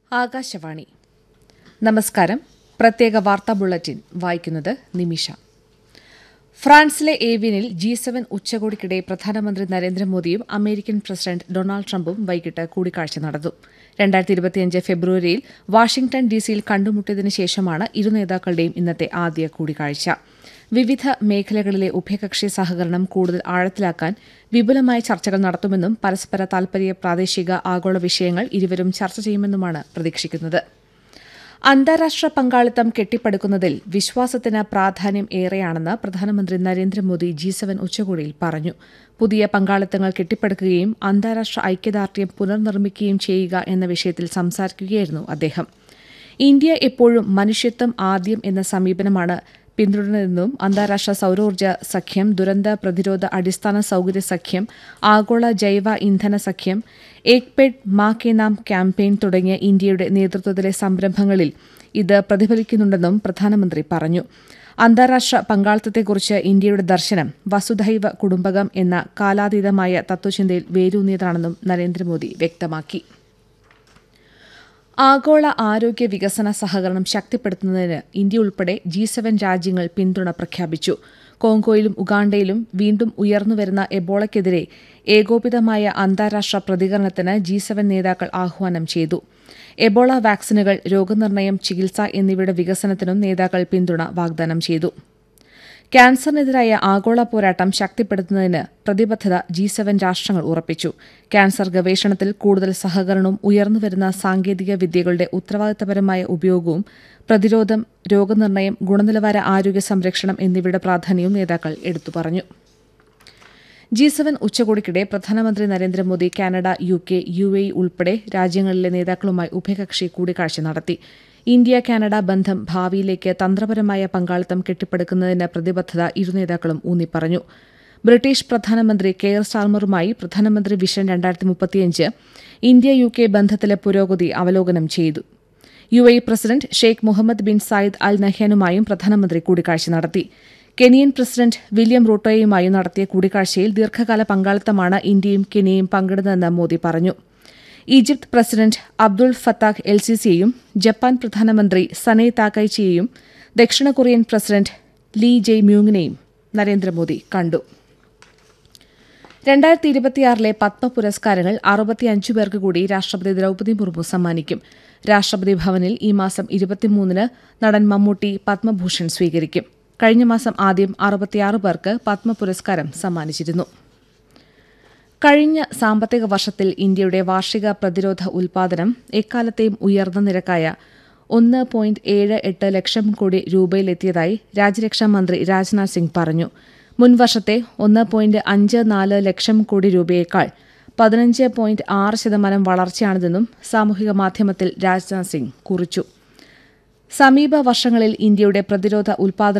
ആകാശവാണി നമസ്കാരം പ്രത്യേക വാർത്താ ബുള്ളറ്റിൻ വായിക്കുന്നത് നിമിഷ ഫ്രാൻസിലെ ഏവിയനിൽ ജി സെവൻ ഉച്ചകോടിക്കിടെ പ്രധാനമന്ത്രി നരേന്ദ്രമോദിയും അമേരിക്കൻ പ്രസിഡന്റ് ഡൊണാൾഡ് ട്രംപും വൈകിട്ട് കൂടിക്കാഴ്ച നടന്നു രണ്ടായിരത്തി ഇരുപത്തിയഞ്ച് ഫെബ്രുവരിയിൽ വാഷിംഗ്ടൺ ഡിസിയിൽ കണ്ടുമുട്ടിയതിനു ശേഷമാണ് ഇരു നേതാക്കളുടെയും ഇന്നത്തെ ആദ്യ കൂടിക്കാഴ്ച വിവിധ മേഖലകളിലെ ഉഭയകക്ഷി സഹകരണം കൂടുതൽ ആഴത്തിലാക്കാൻ വിപുലമായ ചർച്ചകൾ നടത്തുമെന്നും പരസ്പര താൽപര്യ പ്രാദേശിക ആഗോള വിഷയങ്ങൾ ഇരുവരും ചർച്ച ചെയ്യുമെന്നുമാണ് പ്രതീക്ഷിക്കുന്നത് അന്താരാഷ്ട്ര പങ്കാളിത്തം കെട്ടിപ്പടുക്കുന്നതിൽ വിശ്വാസത്തിന് പ്രാധാന്യം ഏറെയാണെന്ന് പ്രധാനമന്ത്രി നരേന്ദ്രമോദി ജി സെവൻ ഉച്ചകോടിയിൽ പറഞ്ഞു പുതിയ പങ്കാളിത്തങ്ങൾ കെട്ടിപ്പടുക്കുകയും അന്താരാഷ്ട്ര ഐക്യദാർഢ്യം പുനർനിർമ്മിക്കുകയും ചെയ്യുക എന്ന വിഷയത്തിൽ സംസാരിക്കുകയായിരുന്നു അദ്ദേഹം ഇന്ത്യ എപ്പോഴും മനുഷ്യത്വം ആദ്യം എന്ന സമീപനമാണ് പിന്തുടരുന്നതെന്നും അന്താരാഷ്ട്ര സൌരോർജ്ജ സഖ്യം ദുരന്ത പ്രതിരോധ അടിസ്ഥാന സൌകര്യ സഖ്യം ആഗോള ജൈവ ഇന്ധന സഖ്യം ഏക് പെഡ് മാ കെ നാം ക്യാമ്പയിൻ തുടങ്ങിയ ഇന്ത്യയുടെ നേതൃത്വത്തിലെ സംരംഭങ്ങളിൽ ഇത് പ്രതിഫലിക്കുന്നുണ്ടെന്നും പ്രധാനമന്ത്രി പറഞ്ഞു അന്താരാഷ്ട്ര പങ്കാളിത്തത്തെക്കുറിച്ച് ഇന്ത്യയുടെ ദർശനം വസുധൈവ കുടുംബകം എന്ന കാലാതീതമായ തത്വചിന്തയിൽ വേരൂന്നിയതാണെന്നും നരേന്ദ്രമോദി വ്യക്തമാക്കി ആഗോള ആരോഗ്യ വികസന സഹകരണം ശക്തിപ്പെടുത്തുന്നതിന് ഇന്ത്യ ഉൾപ്പെടെ ജി സെവൻ രാജ്യങ്ങൾ പിന്തുണ പ്രഖ്യാപിച്ചു കോങ്കോയിലും ഉഗാണ്ടയിലും വീണ്ടും ഉയർന്നുവരുന്ന എബോളയ്ക്കെതിരെ ഏകോപിതമായ അന്താരാഷ്ട്ര പ്രതികരണത്തിന് ജി സെവൻ നേതാക്കൾ ആഹ്വാനം ചെയ്തു എബോള വാക്സിനുകൾ രോഗനിർണയം ചികിത്സ എന്നിവയുടെ വികസനത്തിനും നേതാക്കൾ പിന്തുണ വാഗ്ദാനം ചെയ്തു ക്യാൻസറിനെതിരായ ആഗോള പോരാട്ടം ശക്തിപ്പെടുത്തുന്നതിന് പ്രതിബദ്ധത ജി സെവൻ രാഷ്ട്രങ്ങൾ ഉറപ്പിച്ചു ക്യാൻസർ ഗവേഷണത്തിൽ കൂടുതൽ സഹകരണവും ഉയർന്നുവരുന്ന സാങ്കേതിക വിദ്യകളുടെ ഉത്തരവാദിത്തപരമായ ഉപയോഗവും പ്രതിരോധം രോഗനിർണയം ഗുണനിലവാര ആരോഗ്യ സംരക്ഷണം എന്നിവയുടെ പ്രാധാന്യവും നേതാക്കൾ എടുത്തു പറഞ്ഞു ജി സെവൻ ഉച്ചകോടിക്കിടെ പ്രധാനമന്ത്രി Narendra Modi Canada U K U A ഉൾപ്പെടെ രാജ്യങ്ങളിലെ നേതാക്കളുമായി ഉഭയകക്ഷി കൂടിക്കാഴ്ച നടത്തി ഇന്ത്യ കാനഡ ബന്ധം ഭാവിയിലേക്ക് തന്ത്രപരമായ പങ്കാളിത്തം കെട്ടിപ്പടുക്കുന്നതിന് പ്രതിബദ്ധത ഇരു നേതാക്കളും ഊന്നിപ്പറഞ്ഞു ബ്രിട്ടീഷ് പ്രധാനമന്ത്രി കെയർ സ്റ്റാർമറുമായി പ്രധാനമന്ത്രി വിഷൻ രണ്ടായിരത്തി മുപ്പത്തിയഞ്ച് ഇന്ത്യ യു കെ ബന്ധത്തിലെ പുരോഗതി അവലോകനം ചെയ്തു U A president Sheikh Mohammed bin Zayed Al നഹ്യാനുമായും പ്രധാനമന്ത്രി കൂടിക്കാഴ്ച നടത്തി കെനിയൻ പ്രസിഡന്റ് വില്യം റൂട്ടോയുമായും നടത്തിയ കൂടിക്കാഴ്ചയിൽ ദീർഘകാല പങ്കാളിത്തമാണ് ഇന്ത്യയും കെനിയയും പങ്കിടുന്നതെന്ന് മോദി പറഞ്ഞു Egypt president Abdul ഫത്താഖ് L സിസിയെയും Japan പ്രധാനമന്ത്രി സനൈ താക്കൈച്ചിയെയും ദക്ഷിണ കൊറിയൻ പ്രസിഡന്റ് ലീ ജെയ് മ്യൂങ്ങിനെയും നരേന്ദ്രമോദി കണ്ടു രണ്ടായിരത്തി ഇരുപത്തിയാറിലെ പത്മ പുരസ്കാരങ്ങൾ അറുപത്തിയഞ്ചു പേർക്ക് കൂടി രാഷ്ട്രപതി ദ്രൌപദി മുർമു സമ്മാനിക്കും രാഷ്ട്രപതി ഭവനിൽ ഈ മാസം ഇരുപത്തിമൂന്നിന് നടൻ മമ്മൂട്ടി പത്മഭൂഷൺ സ്വീകരിക്കും കഴിഞ്ഞ മാസം ആദ്യം അറുപത്തിയാറ് പേർക്ക് പത്മ പുരസ്കാരം സമ്മാനിച്ചിരുന്നു കഴിഞ്ഞ സാമ്പത്തിക വർഷത്തിൽ ഇന്ത്യയുടെ വാർഷിക പ്രതിരോധ ഉൽപാദനം എക്കാലത്തെയും ഉയർന്ന നിരക്കായ ഒന്ന് പോയിന്റ് ഏഴ് എട്ട് ലക്ഷം കോടി രൂപയിലെത്തിയതായി രാജ്യരക്ഷാ മന്ത്രി രാജ്നാഥ് സിംഗ് പറഞ്ഞു മുൻവർഷത്തെ ഒന്ന് പോയിന്റ് അഞ്ച് നാല് ലക്ഷം കോടി രൂപയേക്കാൾ പതിനഞ്ച് പോയിന്റ് ആറ് ശതമാനം വളർച്ചയാണിതെന്നും സാമൂഹിക മാധ്യമത്തിൽ രാജ്നാഥ് സിംഗ് കുറിച്ചു സമീപ വർഷങ്ങളിൽ ഇന്ത്യയുടെ പ്രതിരോധ ഉൽപാദന